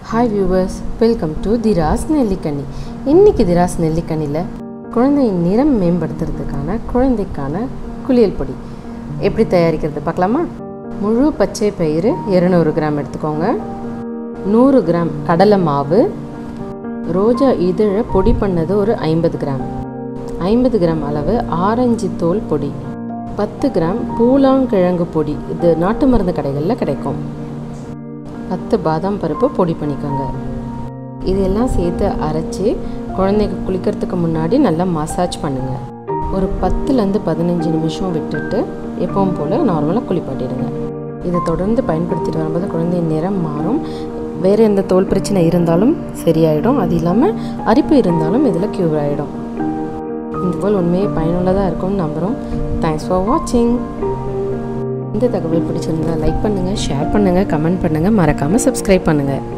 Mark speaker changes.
Speaker 1: hi viewers welcome to திராஸ் நெல்லிக்கனி இன்னைக்கு திராஸ் நெல்லிக்கனியில் குழந்தையின் நிறம் மேம்படுத்துறதுக்கான குழந்தைக்கான குளியல் பொடி எப்படி தயாரிக்கிறது பார்க்கலாமா முழு பச்சை பயிறு இரநூறு கிராம் எடுத்துக்கோங்க நூறு கிராம் கடலை மாவு ரோஜா இதழை பொடி பண்ணது ஒரு ஐம்பது கிராம் ஐம்பது கிராம் அளவு ஆரஞ்சு தோல் பொடி பத்து கிராம் பூலாங்கிழங்கு பொடி இது நாட்டு மருந்து கடைகளில் கிடைக்கும் பத்து பாதாம் பருப்பு பொடி பண்ணிக்கோங்க இதெல்லாம் சேர்த்து அரைச்சி குழந்தைக்கு குளிக்கிறதுக்கு முன்னாடி நல்லா மசாஜ் பண்ணுங்கள் ஒரு பத்துலேருந்து பதினஞ்சு நிமிஷம் விட்டுட்டு எப்பவும் போல் நார்மலாக குளிப்பாட்டிடுங்க இதை தொடர்ந்து பயன்படுத்திட்டு வரும்போது குழந்தையின் நிறம் மாறும் வேறு எந்த தோல் பிரச்சனை இருந்தாலும் சரியாயிடும் அது இல்லாமல் அரிப்பு இருந்தாலும் இதில் க்யூர் ஆகிடும் இந்த போல் உண்மையே பயனுள்ளதாக இருக்கும்னு நம்புகிறோம் தேங்க்ஸ் ஃபார் வாட்சிங் இந்த தகவல் பிடிச்சிருந்தா லைக் பண்ணுங்கள் ஷேர் பண்ணுங்கள் கமெண்ட் பண்ணுங்கள் மறக்காமல் சப்ஸ்கிரைப் பண்ணுங்கள்